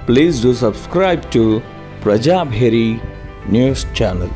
Please do subscribe to Prajabheri News Channel.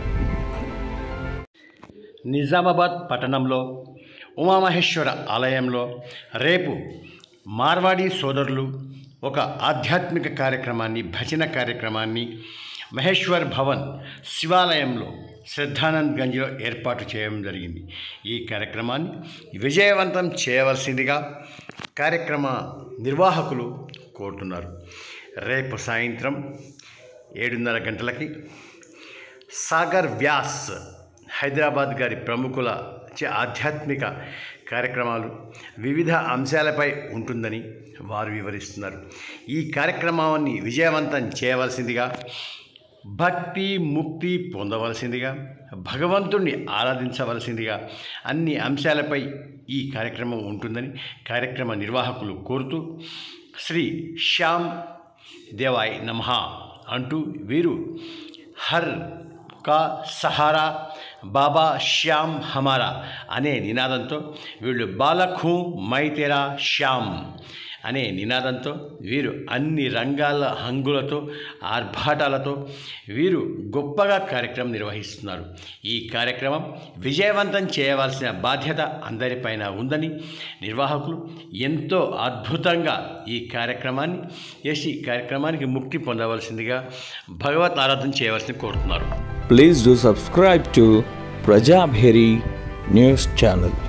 Nizamabad పట్టణంలో ఉమామహేశ్వర ఆలయంలో రేపు మార్వాడి సోదరులు ఒక ఆధ్యాత్మిక కార్యక్రమాన్ని భజన కార్యక్రమాన్ని మహేశ్వర్ భవన్ శివాలయంలో శ్రద్ధానంద్ గంజ్లో ఏర్పాటు చేయడం జరిగింది ఈ కార్యక్రమాన్ని విజయవంతం చేయవలసిందిగా కార్యక్రమ నిర్వాహకులు కోరుతున్నారు రేపు సాయంత్రం ఏడున్నర గంటలకి సాగర్ వ్యాస్ హైదరాబాద్ గారి ప్రముఖుల చే ఆధ్యాత్మిక కార్యక్రమాలు వివిధ అంశాలపై ఉంటుందని వారు వివరిస్తున్నారు ఈ కార్యక్రమాన్ని విజయవంతం చేయవలసిందిగా భక్తి ముక్తి పొందవలసిందిగా భగవంతుణ్ణి ఆరాధించవలసిందిగా అన్ని అంశాలపై ఈ కార్యక్రమం ఉంటుందని కార్యక్రమ నిర్వాహకులు కోరుతూ శ్రీ శ్యామ్ దేవాయ్ నమః అంటూ వీరు హర్ కా సహారా బాబా శ్యామ్ హమారా అనే నినాదంతో వీళ్ళు బాలఖూ మైతేరా శ్యామ్ అనే నినాదంతో వీరు అన్ని రంగాల హంగులతో ఆర్భాటాలతో వీరు గొప్పగా కార్యక్రమం నిర్వహిస్తున్నారు ఈ కార్యక్రమం విజయవంతం చేయవలసిన బాధ్యత అందరిపైన ఉందని నిర్వాహకులు ఎంతో అద్భుతంగా ఈ కార్యక్రమాన్ని చేసి ఈ కార్యక్రమానికి ముక్తి పొందవలసిందిగా భగవత్ ఆరాధన చేయవలసింది కోరుతున్నారు Please do subscribe to Prajabheri News Channel.